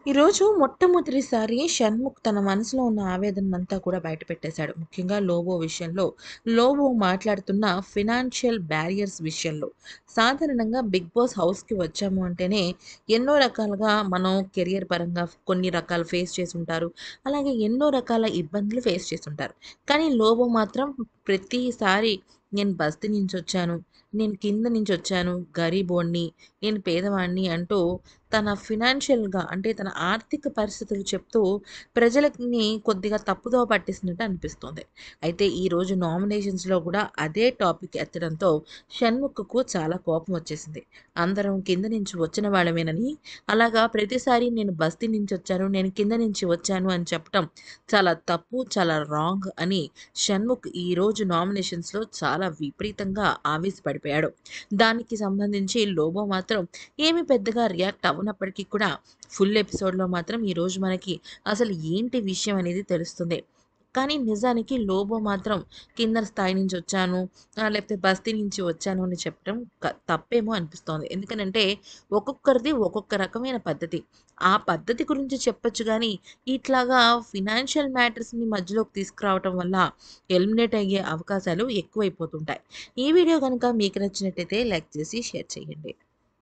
ఈరోజు మొట్టమొదటిసారి షణ్ముఖ్ తన మనసులో ఉన్న ఆవేదనంతా కూడా బయట పెట్టేశాడు. ముఖ్యంగా లోబో విషయంలో. లోబో మాట్లాడుతున్న ఫినాన్షియల్ బ్యారియర్స్ విషయంలో. సాధారణంగా 'బిగ్ బాస్' హౌస్‌కి వచ్చాము అంటేనే ఎన్నో రకాలుగా మనం కెరియర్ పరంగా కొన్ని రకాలు ఫేస్ చేసుంటారు. అలాగే ఎన్నో రకాల ఇబ్బందులు ఫేస్ చేసుంటారు. కానీ లోబో మాత్రం ప్రతిసారి నేను బస్తీ నుంచొచ్చాను. నేను కింద నుంచొచ్చాను. గరీబోడిని. నేను పేదవాడిని అంటూ తన ఫినాన్షియల్‌గా అంటే తన ఆర్థిక పరిస్థితులు చెప్తూ ప్రజలని కొద్దిగా తప్పుదోవ పట్టిస్తున్నట్టు అనిపిస్తుంది. అయితే ఈరోజు నామినేషన్స్‌లో కూడా అదే టాపిక్ ఎత్తడంతో షణ్ముఖ్‌కు చాలా కోపం వచ్చేసింది. అందరం కింద నుంచి వచ్చిన వాళ్ళమేనని, అలాగా ప్రతిసారి నేను బస్తీ నుంచొచ్చాను. నేను కింద నుంచి వచ్చాను అని చెప్పటం చాలా తప్పు. చాలా రాంగ్ అని షణ్ముఖ్ ఈరోజు నామినేషన్స్‌లో చాలా విపరీతంగా ఆవేశపడిపోయాడు. దానికి సంబంధించి లోబో మాత్రం ఏమి పెద్దగా రియాక్ట్ అవ్వనప్పటికీ కూడా ఫుల్ ఎపిసోడ్‌లో మాత్రం ఈరోజు మనకి అసలు ఏంటి విషయం అనేది తెలుస్తుంది. కానీ నిజానికి లోబో మాత్రం కింద స్థాయి నుంచి వచ్చాను. ఆహ్, లేకపోతే బస్తీ నుంచి వచ్చాను అని చెప్పడం క తప్పేమో అనిపిస్తోంది. ఎందుకనంటే ఒక్కొక్కరిది ఒక్కొక్క రకమైన పద్ధతి. ఆ పద్ధతి గురించి చెప్పొచ్చు గానీ, ఇట్లాగా ఫినాన్షియల్ మ్యాటర్స్‌ని మధ్యలోకి తీసుకురావటం వల్ల ఎలిమినేట్ అయ్యే అవకాశాలు ఎక్కువైపోతుంటాయి. ఈ వీడియో గనుక మీకు నచ్చినట్టయితే లైక్ చేసి షేర్ చేయండి.